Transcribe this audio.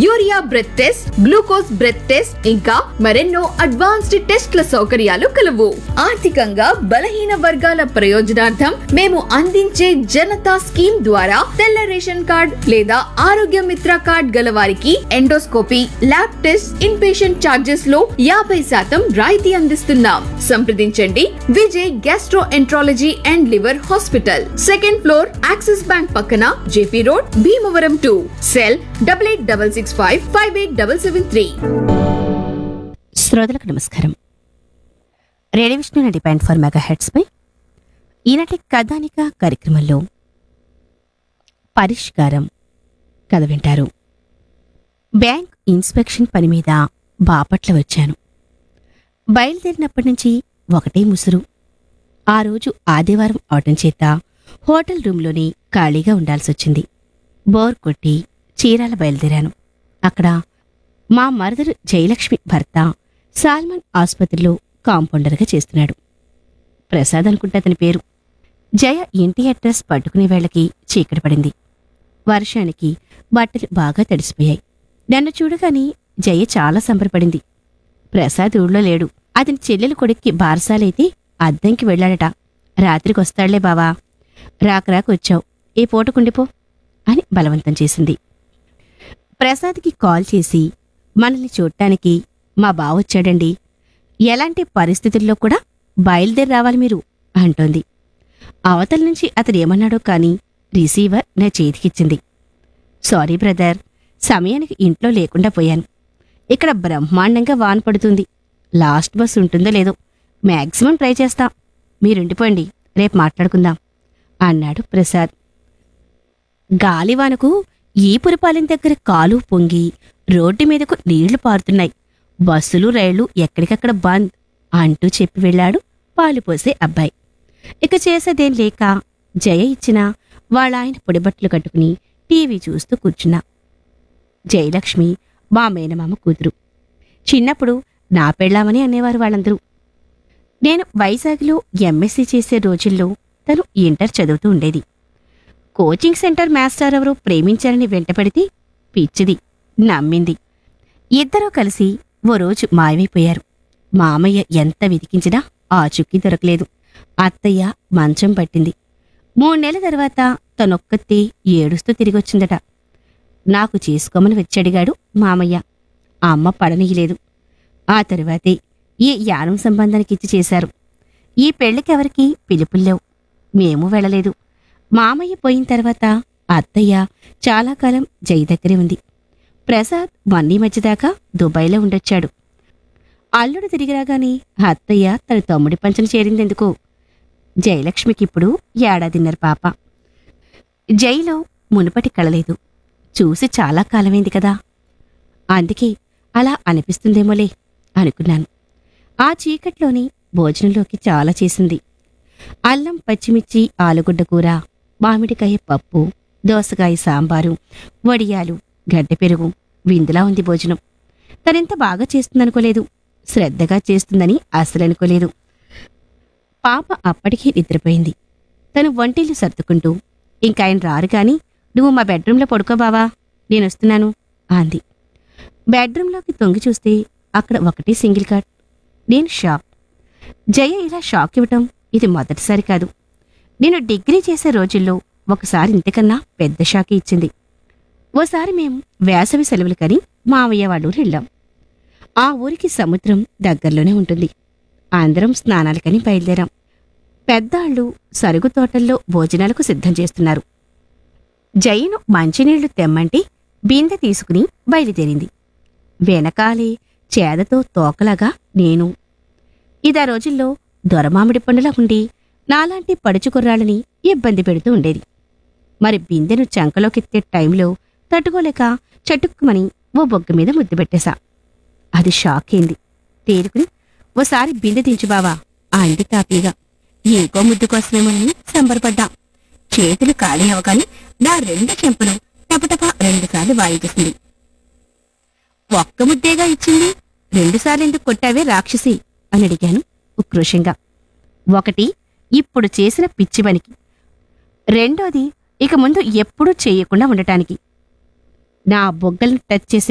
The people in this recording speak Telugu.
urea breath test glucose breath test ఇంకా మరెన్నో అడ్వాన్స్డ్ టెస్ట్ల సౌకర్యాలు కలవు ఆర్థికంగా బలహీన వర్గాల ప్రయోజనార్థం మేము అందించే జనతా స్కీమ్ ద్వారా తెల్ల రేషన్ కార్డ్ లేదా ఆరోగ్య మిత్ర కార్డ్ గల వారికి endoscopy lab test inpatient charges లో యాభై శాతం రాయితీ అందిస్తున్నాం సంప్రదించండి Vijay gastroenterology and liver hospital second floor Axis bank పక్కన JP road Bhimavaram two cell double eight double six five five eight double seven three శ్రోతలకు నమస్కారం రేడియో విష్ణు డిపెండ్ ఫర్ మెగా హెడ్స్ పై ఈనాటి కథానిక కార్యక్రమంలో పరిష్కారం కథ వింటారు బ్యాంక్ ఇన్స్పెక్షన్ పని మీద బాపట్ల వచ్చాను బయలుదేరినప్పటి నుంచి ఒకటే ముసురు ఆ రోజు ఆదివారం అవటం చేత హోటల్ రూంలోనే ఖాళీగా ఉండాల్సొచ్చింది బోర్ కొట్టి చీరాల బయలుదేరాను అక్కడ మా మరదరు జయలక్ష్మి భర్త సాల్మన్ ఆసుపత్రిలో కాంపౌండర్గా చేస్తున్నాడు ప్రసాద్ అనుకుంటా అతని పేరు జయ ఇంటి అడ్రస్ పట్టుకునే వేళకి చీకటి పడింది వర్షానికి బట్టలు బాగా తడిసిపోయాయి నన్ను చూడగానే జయ చాలా సంబరపడింది ప్రసాద్ ఊళ్ళో లేడు అతని చెల్లెలు కొడుక్కి బారసాలైతే అద్దంకి వెళ్ళాడట రాత్రికొస్తాడులే బావా రాక రాక వచ్చావు ఏ పూటకుండిపో అని బలవంతం చేసింది ప్రసాద్కి కాల్ చేసి మనల్ని చూడటానికి మా బావొచ్చాడండి ఎలాంటి పరిస్థితుల్లో కూడా బయలుదేరి రావాలి మీరు అంటోంది అవతల నుంచి అతడు ఏమన్నాడో కాని రిసీవర్ నా చేతికిచ్చింది సారీ బ్రదర్ సమయానికి ఇంట్లో లేకుండా పోయాను ఇక్కడ బ్రహ్మాండంగా వాన పడుతుంది లాస్ట్ బస్ ఉంటుందో లేదో మ్యాక్సిమం ట్రై చేస్తాం మీరుండిపోండి రేపు మాట్లాడుకుందాం అన్నాడు ప్రసాద్ గాలివానకు ఈపురపాలెం దగ్గర కాలు పొంగి రోడ్డు మీదకు నీళ్లు పారుతున్నాయి బస్సులు రైళ్లు ఎక్కడికక్కడ బంద్ అంటూ చెప్పి వెళ్ళాడు పాలు పోసే అబ్బాయి ఇక చేసేదేం లేక జయ ఇచ్చిన వాళ్ళ ఆయన పొడిబట్టలు కట్టుకుని టీవీ చూస్తూ కూర్చున్నా జయలక్ష్మి మా మేనమామ కూతురు చిన్నప్పుడు నా పెళ్ళామని అనేవారు వాళ్ళందరూ నేను వైజాగ్లో ఎంఎస్సీ చేసే రోజుల్లో తను ఇంటర్ చదువుతూ ఉండేది కోచింగ్ సెంటర్ మాస్టర్ ఎవరో ప్రేమించారని వెంటపడితే పిచ్చిది నమ్మింది ఇద్దరూ కలిసి ఓ రోజు మాయమైపోయారు మామయ్య ఎంత వెతికించినా ఆ చుక్కి దొరకలేదు అత్తయ్య మంచం పట్టింది మూడు నెలల తర్వాత తనొక్కతే ఏడుస్తూ తిరిగొచ్చిందట నాకు చేసుకోమని వచ్చడిగాడు మామయ్య ఆ అమ్మ పడనీయలేదు ఆ తరువాతే ఈ యానం సంబంధానికి ఇచ్చి చేశారు ఈ పెళ్లికెవరికి పిలుపుల్లేవు మేము వెళ్ళలేదు మామయ్య పోయిన తర్వాత అత్తయ్య చాలా కాలం జై దగ్గరే ఉంది ప్రసాద్ వన్నీ మధ్యదాకా దుబాయ్లో ఉండొచ్చాడు అల్లుడు తిరిగి రాగానే అత్తయ్య తన తమ్ముడి పంచన చేరిందెందుకు జయలక్ష్మికిప్పుడు ఏడాదిన్నర పాప జైలో మునుపటి కళలేదు చూసి చాలా కాలమైంది కదా అందుకే అలా అనిపిస్తుందేమోలే అనుకున్నాను ఆ చీకట్లోని భోజనంలోకి చాలా చేసింది అల్లం పచ్చిమిర్చి ఆలుగడ్డ కూర మామిడికాయ పప్పు దోసకాయ సాంబారు వడియాలు గడ్డ పెరుగు విందులా ఉంది భోజనం తనెంత బాగా చేస్తుందనుకోలేదు శ్రద్ధగా చేస్తుందని అసలు అనుకోలేదు పాప అప్పటికే నిద్రపోయింది తను వంటిల్లు సర్దుకుంటూ ఇంకాయన రారు కాని నువ్వు మా బెడ్రూంలో పడుకో బావా నేనొస్తున్నాను అంది బెడ్రూంలోకి తొంగి చూస్తే అక్కడ ఒకటి సింగిల్ కాట్ నేను షాక్ జయ ఇలా షాక్ ఇవ్వటం ఇది మొదటిసారి కాదు నేను డిగ్రీ చేసే రోజుల్లో ఒకసారి ఇంతకన్నా పెద్ద షాక్ ఇచ్చింది ఓసారి మేము వేసవి సెలవులు కని మావయ్య వాళ్ళ ఊరు వెళ్ళాం ఆ ఊరికి సముద్రం దగ్గరలోనే ఉంటుంది అందరం స్నానాలకని బయలుదేరాం పెద్దాళ్ళు సరుగు తోటల్లో భోజనాలకు సిద్ధం చేస్తున్నారు జయను మంచినీళ్లు తెమ్మంటే బిందె తీసుకుని బయలుదేరింది వెనకాలే చేదతో తోకలాగా నేను ఇదా రోజుల్లో దొరమామిడి పండులా ఉండి నాలాంటి పడుచుకుర్రాళ్ళని ఇబ్బంది పెడుతూ ఉండేది మరి బిందెను చంకలోకెత్తే టైంలో తట్టుకోలేక చటుక్కుమని ఓ బొగ్గ మీద ముద్దు పెట్టేశా అది షాక్ అయింది తేరుకుని ఓసారి బిందె దించు బావా అంది తాపీగా ఇంకో ముద్దు కోసమేమని సంబరపడ్డా చేతులు ఖాళీ అవగానే నా రెండు చెంపలు టపటపా రెండుసార్లు వాయించేసింది ఒక్క ముద్దేగా ఇచ్చింది రెండుసార్లు ఎందుకు కొట్టావే రాక్షసి అని అడిగాను ఉక్రోషంగా ఒకటి ఇప్పుడు చేసిన పిచ్చి పనికి రెండోది ఇక ముందు ఎప్పుడూ చేయకుండా ఉండటానికి నా బొగ్గలను టచ్ చేసే